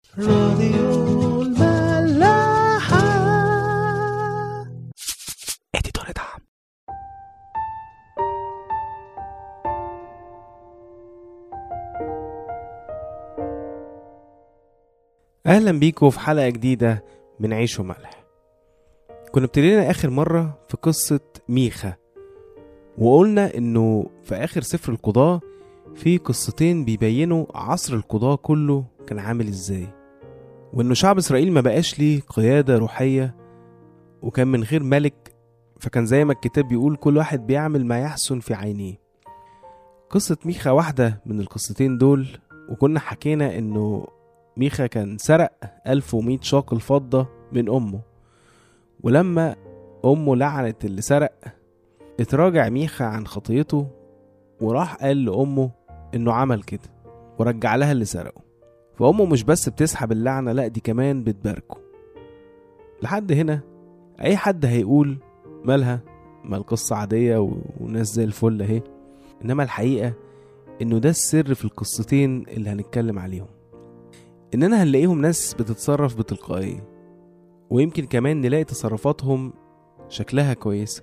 راديو الملاحة اديتور دعم اهلا بيكم في حلقه جديده من عيش وملح كنا ابتدينا اخر مره في قصه ميخا وقلنا انه في اخر سفر القضاة في قصتين بيبينوا عصر القضاة كله كان عامل ازاي وانه شعب اسرائيل ما بقاش ليه قيادة روحية وكان من غير ملك فكان زي ما الكتاب بيقول كل واحد بيعمل ما يحسن في عينيه قصة ميخا واحدة من القصتين دول وكنا حكينا انه ميخا كان سرق 1100 شاقل فضة من أمه ولما أمه لعنت اللي سرق اتراجع ميخا عن خطيته وراح قال لأمه إنه عمل كده ورجع لها اللي سرقه فأمه مش بس بتسحب اللعنة لأ دي كمان بتباركه لحد هنا أي حد هيقول مالها ما القصة عادية و- وناس زي الفل أهي إنما الحقيقة إنه ده السر في القصتين اللي هنتكلم عليهم إننا هنلاقيهم ناس بتتصرف بتلقائية ويمكن كمان نلاقي تصرفاتهم شكلها كويسة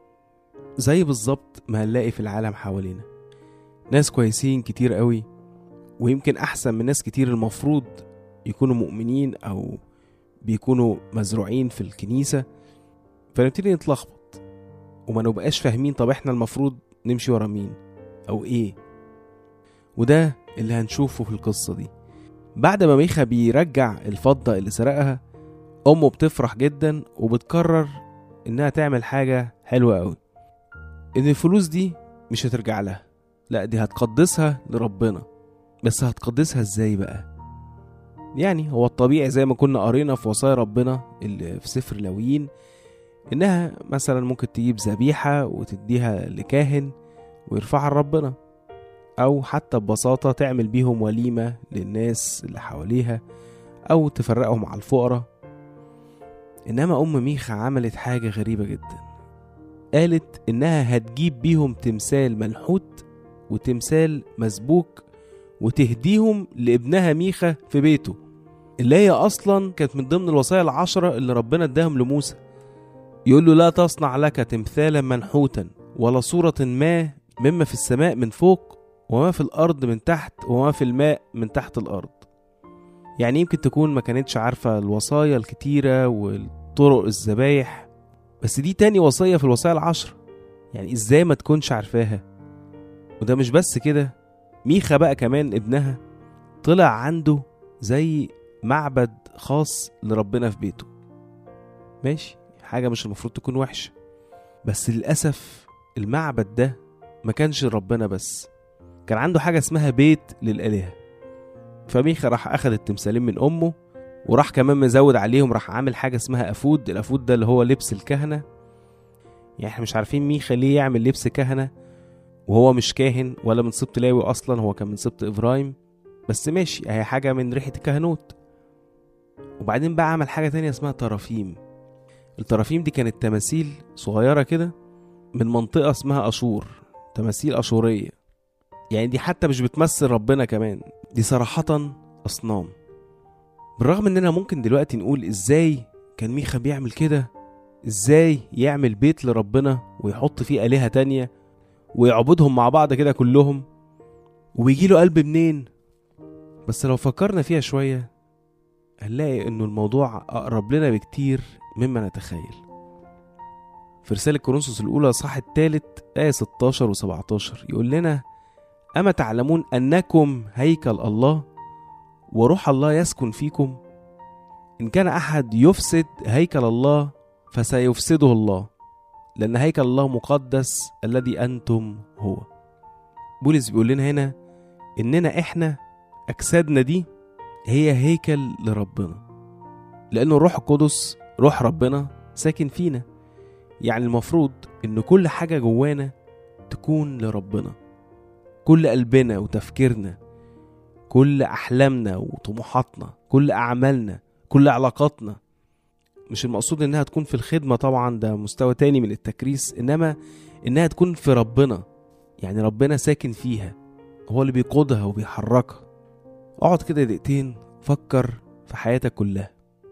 زي بالظبط ما هنلاقي في العالم حوالينا ناس كويسين كتير قوي ويمكن أحسن من ناس كتير المفروض يكونوا مؤمنين أو بيكونوا مزروعين في الكنيسة فنبتدي نتلخبط وما نبقاش فاهمين طب احنا المفروض نمشي ورا مين أو إيه وده اللي هنشوفه في القصة دي بعد ما ميخا بيرجع الفضة اللي سرقها أمه بتفرح جدا وبتقرر إنها تعمل حاجة حلوة أوي إن الفلوس دي مش هترجع لها لا دي هتقدسها لربنا بس هتقدسها إزاي بقى يعني هو الطبيعي زي ما كنا قرينا في وصايا ربنا اللي في سفر لاويين إنها مثلا ممكن تجيب ذبيحة وتديها لكاهن ويرفعها لربنا أو حتى ببساطة تعمل بيهم وليمة للناس اللي حواليها أو تفرقهم على الفقراء إنما أم ميخا عملت حاجة غريبة جدا قالت إنها هتجيب بيهم تمثال منحوت وتمثال مسبوك وتهديهم لابنها ميخا في بيته اللي هي أصلا كانت من ضمن الوصايا العشرة اللي ربنا اداهم لموسى يقول له لا تصنع لك تمثالا منحوتا ولا صورة ما مما في السماء من فوق وما في الأرض من تحت وما في الماء من تحت الأرض يعني يمكن تكون ما كانتش عارفة الوصايا الكتيرة والطرق الذبايح بس دي تاني وصية في الوصايا العشر يعني ازاي ما تكونش عارفاها وده مش بس كده ميخا بقى كمان ابنها طلع عنده زي معبد خاص لربنا في بيته ماشي حاجة مش المفروض تكون وحشة بس للأسف المعبد ده ما كانش ربنا بس كان عنده حاجة اسمها بيت للآلهة فميخا راح أخد التمثالين من أمه وراح كمان مزود عليهم راح عامل حاجة اسمها أفود الأفود ده اللي هو لبس الكهنة يعني احنا مش عارفين ميخا ليه يعمل لبس كهنة وهو مش كاهن ولا من سبط لاوي أصلا هو كان من سبط إبراهيم بس ماشي هي حاجة من ريحة الكهنوت وبعدين بقى عمل حاجة تانية اسمها ترافيم الترافيم دي كانت تماثيل صغيرة كده من منطقة اسمها أشور تماثيل أشورية يعني دي حتى مش بتمثل ربنا كمان دي صراحة أصنام بالرغم إننا ممكن دلوقتي نقول إزاي كان ميخا بيعمل كده إزاي يعمل بيت لربنا ويحط فيه آلهة تانية ويعبدهم مع بعض كده كلهم وبيجيله قلب منين بس لو فكرنا فيها شوية هنلاقي إنه الموضوع أقرب لنا بكتير مما نتخيل في رسالة كورنثوس الأولى صح التالت آية 16 و 17 يقول لنا أما تعلمون أنكم هيكل الله وروح الله يسكن فيكم إن كان أحد يفسد هيكل الله فسيفسده الله لأن هيكل الله مقدس الذي أنتم هو بولس بيقول لنا هنا إننا إحنا أجسادنا دي هي هيكل لربنا لأنه الروح القدس روح ربنا ساكن فينا يعني المفروض إن كل حاجة جوانا تكون لربنا كل قلبنا وتفكيرنا كل أحلامنا وطموحاتنا كل أعمالنا كل علاقاتنا مش المقصود إنها تكون في الخدمة طبعا ده مستوى تاني من التكريس إنما إنها تكون في ربنا يعني ربنا ساكن فيها هو اللي بيقودها وبيحركها اقعد كده دقيقتين فكر في حياتك كلها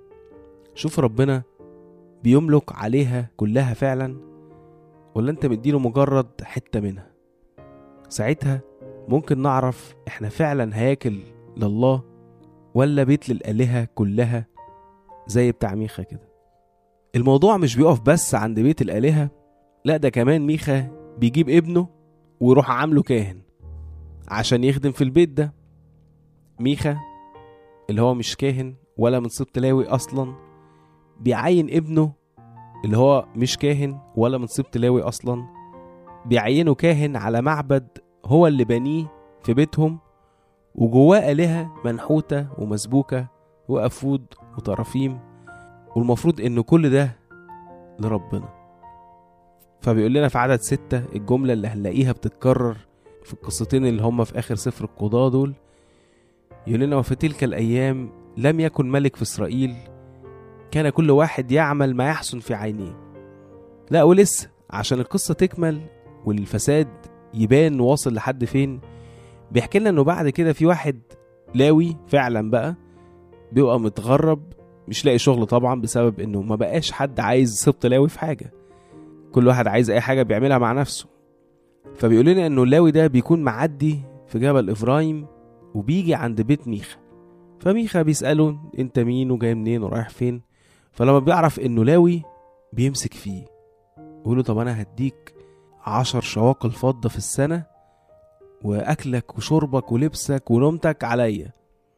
شوف ربنا بيملك عليها كلها فعلا ولا انت مديله مجرد حتة منها ساعتها ممكن نعرف احنا فعلا هياكل لله ولا بيت للآلهة كلها زي بتاع ميخا كده الموضوع مش بيقف بس عند بيت الآلهة لا ده كمان ميخا بيجيب ابنه ويروح عامله كاهن عشان يخدم في البيت ده ميخا اللي هو مش كاهن ولا من سبط لاوي اصلا بيعين ابنه اللي هو مش كاهن ولا من سبط لاوي اصلا بيعينه كاهن على معبد هو اللي بنيه في بيتهم وجواه آلهة منحوتة ومسبوكة وأفود وطرافيم والمفروض إن كل ده لربنا فبيقول لنا في عدد ستة الجملة اللي هنلاقيها بتتكرر في القصتين اللي هم في آخر سفر القضاة دول يقول لنا وفي تلك الأيام لم يكن ملك في إسرائيل كان كل واحد يعمل ما يحسن في عينيه لا ولسه عشان القصة تكمل والفساد يبان واصل لحد فين بيحكي لنا انه بعد كده في واحد لاوي فعلا بقى بيبقى متغرب مش لاقي شغل طبعا بسبب انه ما بقاش حد عايز سبط لاوي في حاجه كل واحد عايز اي حاجه بيعملها مع نفسه فبيقول لنا انه اللاوي ده بيكون معدي في جبل افرايم وبيجي عند بيت ميخا فميخا بيساله انت مين وجاي منين ورايح فين فلما بيعرف انه لاوي بيمسك فيه يقول له طب انا هديك عشر شواقل فضة في السنة وأكلك وشربك ولبسك ونومتك عليا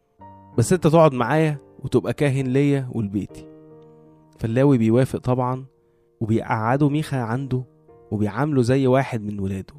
بس انت تقعد معايا وتبقى كاهن ليا ولبيتي فاللاوي بيوافق طبعا وبيقعدوا ميخا عنده وبيعامله زي واحد من ولاده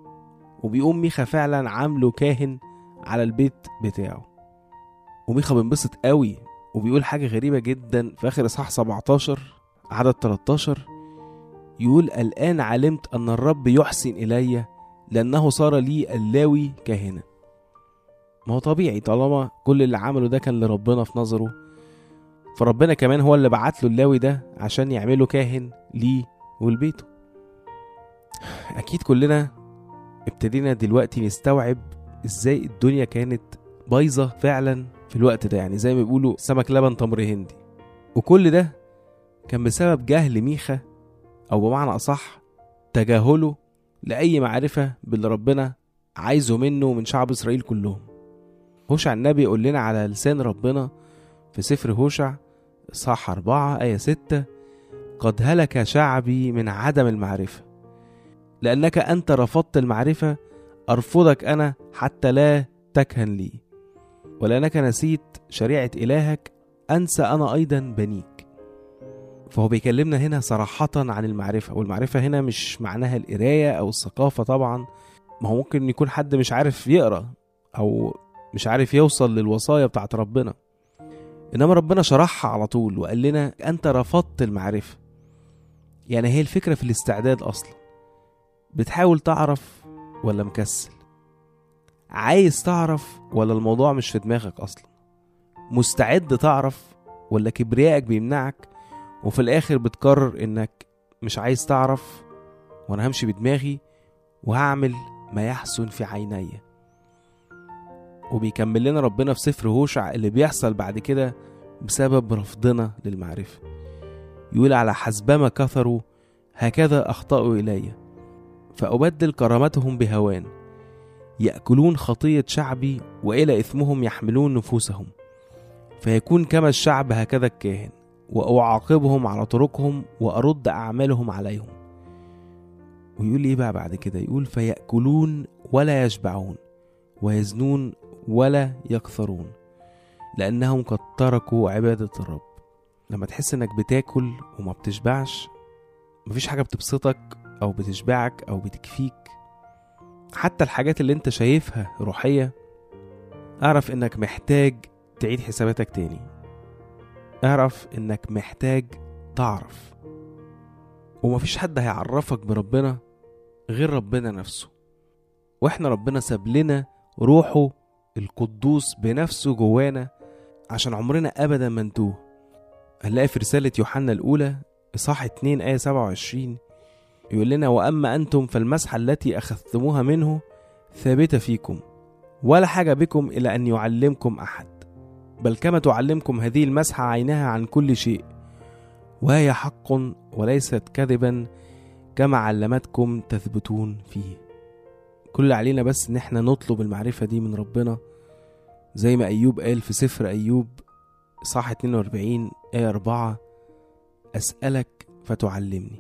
وبيقوم ميخا فعلا عامله كاهن على البيت بتاعه وميخا بينبسط قوي وبيقول حاجة غريبة جدا في آخر إصحاح 17 عدد 13 يقول الآن علمت أن الرب يحسن إلي لأنه صار لي اللاوي كاهنا ما هو طبيعي طالما كل اللي عمله ده كان لربنا في نظره فربنا كمان هو اللي بعت له اللاوي ده عشان يعمله كاهن ليه ولبيته أكيد كلنا ابتدينا دلوقتي نستوعب ازاي الدنيا كانت بايظة فعلا في الوقت ده يعني زي ما بيقولوا سمك لبن تمر هندي وكل ده كان بسبب جهل ميخا أو بمعنى أصح تجاهله لأي معرفة باللي ربنا عايزه منه ومن شعب إسرائيل كلهم هوشع النبي يقول لنا على لسان ربنا في سفر هوشع إصحاح أربعة آية ستة قد هلك شعبي من عدم المعرفة لأنك أنت رفضت المعرفة أرفضك أنا حتى لا تكهن لي ولأنك نسيت شريعة إلهك أنسى أنا أيضا بنيك فهو بيكلمنا هنا صراحة عن المعرفة والمعرفة هنا مش معناها القراية أو الثقافة طبعا ما هو ممكن يكون حد مش عارف يقرأ أو مش عارف يوصل للوصايا بتاعت ربنا إنما ربنا شرحها على طول وقال لنا أنت رفضت المعرفة يعني هي الفكرة في الاستعداد أصلا بتحاول تعرف ولا مكسل عايز تعرف ولا الموضوع مش في دماغك أصلا مستعد تعرف ولا كبريائك بيمنعك وفي الآخر بتقرر إنك مش عايز تعرف وأنا همشي بدماغي وهعمل ما يحسن في عيني وبيكمل لنا ربنا في سفر هوشع اللي بيحصل بعد كده بسبب رفضنا للمعرفة يقول على حسبما كثروا هكذا أخطأوا إلي فأبدل كرامتهم بهوان يأكلون خطية شعبي وإلى إثمهم يحملون نفوسهم فيكون كما الشعب هكذا الكاهن وأعاقبهم على طرقهم وأرد أعمالهم عليهم ويقول إيه بقى بعد كده يقول فيأكلون ولا يشبعون ويزنون ولا يكثرون لأنهم قد تركوا عبادة الرب لما تحس إنك بتاكل وما بتشبعش مفيش حاجة بتبسطك أو بتشبعك أو بتكفيك حتى الحاجات اللي انت شايفها روحية اعرف انك محتاج تعيد حساباتك تاني اعرف انك محتاج تعرف ومفيش حد هيعرفك بربنا غير ربنا نفسه واحنا ربنا ساب لنا روحه القدوس بنفسه جوانا عشان عمرنا ابدا ما نتوه هنلاقي في رسالة يوحنا الأولى إصحاح 2 آية 27 يقول لنا وأما أنتم فالمسحة التي أخذتموها منه ثابتة فيكم ولا حاجة بكم إلى أن يعلمكم أحد بل كما تعلمكم هذه المسحة عينها عن كل شيء وهي حق وليست كذبا كما علمتكم تثبتون فيه كل اللي علينا بس ان احنا نطلب المعرفة دي من ربنا زي ما ايوب قال في سفر ايوب صح 42 آية 4 أسألك فتعلمني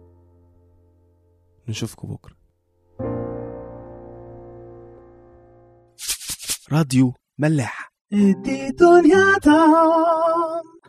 نشوفكم بكرة راديو ملاح ادي دنيا طعم